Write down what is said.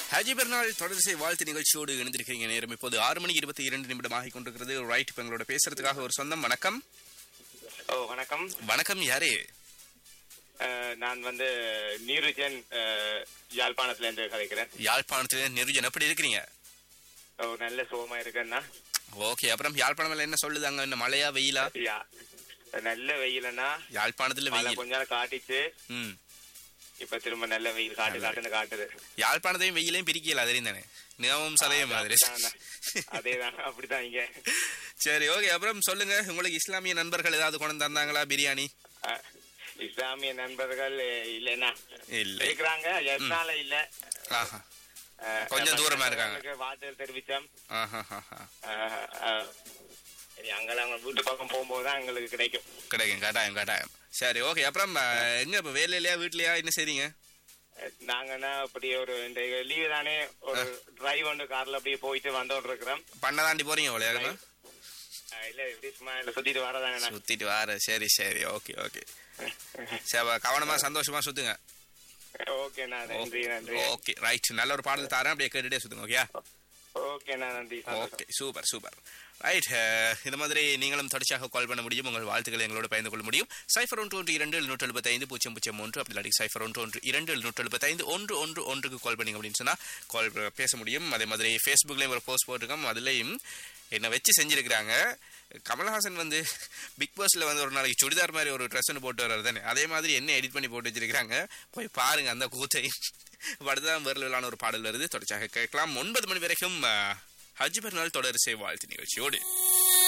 ஹஜி பெருநாள் தொடர்ச்சி வாழ்த்து நிகழ்ச்சியோடு இணைந்திருக்கிறீங்க நேரம் இப்போது ஆறு மணி இருபத்தி இரண்டு நிமிடம் ஆகிக் கொண்டிருக்கிறது ரைட் இப்போ எங்களோட பேசுறதுக்காக ஒரு சொந்தம் வணக்கம் ஓ வணக்கம் வணக்கம் யாரே அஹ், நான் வந்து நீருஜன் அஹ், யாழ்ப்பாணத்துல இருந்து கதைக்கிறேன் யாழ்ப்பாணத்துல நெருஜன் எப்படி இருக்கிறீங்க ஓ நல்ல சுகமா இருக்கேன்னா ஓகே அப்புறம் யாழ்ப்பாணம்ல என்ன சொல்லுது அங்க என்ன மழையா வெயிலா யா நல்ல வெயிலண்ணா யாழ்ப்பாணத்துல மழை வெயில் கொஞ்ச நாள் காட்டிச்சு ம் இப்ப திரும்ப நல்ல வெயில் காட்டு காட்டுன்னு காட்டுது யாழ்ப்பாணத்தையும் வெயிலையும் பிரிக்கல அதே தானே நியமம் சதயம் மாதிரி அப்படிதான், அதேதான் அப்படிதான் இங்க சரி ஓகே அப்புறம் சொல்லுங்க உங்களுக்கு இஸ்லாமிய நண்பர்கள் ஏதாவது கொண்டு தந்தாங்களா பிரியாணி அஹ், இஸ்லாமிய நண்பர்கள் அஹ், இல்லைன்னா இல்லை இருக்கிறாங்க எதனால இல்ல ஆஹா அஹ், கொஞ்சம் தூரமா இருக்காங்க. அவங்களுக்கு வாழ்த்துகள் தெரிவிச்சோம் ஆஹா ஆஹா அஹ், அஹ், இனி அங்கெல்லாம் அவங்க வீட்டு பக்கம் போகும்போது தான் எங்களுக்கு கிடைக்கும் கிடைக்கும் கட்டாயம் கட்டாயம் சரி ஓகே அப்புறம் அஹ், எங்க இப்ப வேலையிலயா வீட்லயா என்ன செய்றீங்க நாங்கன்னா அப்படி ஒரு இந்த லீவு தானே ஒரு டிரைவ் ஒன்று கார்ல அப்படியே போயிட்டு வந்தோன்னு இருக்கிறோம் பண்ண தாண்டி போறீங்க விளையாடுமா அஹ் இல்ல இப்படி சும்மா இல்ல சுத்திட்டு வரதானே சுத்திட்டு வார சரி சரி ஓகே ஓகே சரி அப்ப கவனமா சந்தோஷமா சுத்துங்க ஓகேண்ணா நன்றி நன்றி ஓகே ரைட் நல்ல ஒரு பாடல் தரேன் அப்படியே கேட்டுட்டே சுத்துங்க ஓகே ஓகேண்ணா நன்றி சந்தோஷம் ஓகே சூப்பர் சூப்பர் ரைட் இந்த மாதிரி நீங்களும் தொடர்ச்சியாக கால் பண்ண முடியும் உங்கள் வாழ்த்துக்களை எங்களோட பகிர்ந்து கொள்ள முடியும் சைஃபர் ஒன்று ஒன்று இரண்டு எழுநூற்று எழுபத்தைந்து பூஜ்ஜியம் பூஜ்ஜியம் ஒன்று அப்படி இல்லாட்டி சைஃபர் ஒன்று ஒன்று இரண்டு எழுநூற்று எழுபத்தைந்து ஒன்று ஒன்று ஒன்றுக்கு கால் பண்ணீங்க அப்படின்னு சொன்னா கால் பேச முடியும் அதே மாதிரி ஃபேஸ்புக்லேயும் ஒரு போஸ்ட் போட்டிருக்கோம் அதுலேயும் என்னை வச்சு செஞ்சிருக்கிறாங்க கமல்ஹாசன் வந்து பிக் பாஸ்ல வந்து ஒரு நாளைக்கு சுடிதார் மாதிரி ஒரு ட்ரெஸ் ஒன்று போட்டு வர்றாரு தானே அதே மாதிரி என்ன எடிட் பண்ணி போட்டு வச்சிருக்காங்க போய் பாருங்க அந்த கூத்தை அடுத்ததான் விரலான ஒரு பாடல் வருது தொடர்ச்சியாக கேட்கலாம் ஒன்பது மணி வரைக்கும் அஹ், ஹஜ் பெருநாள் தொடர் வாழ்த்து நிகழ்ச்சியோடு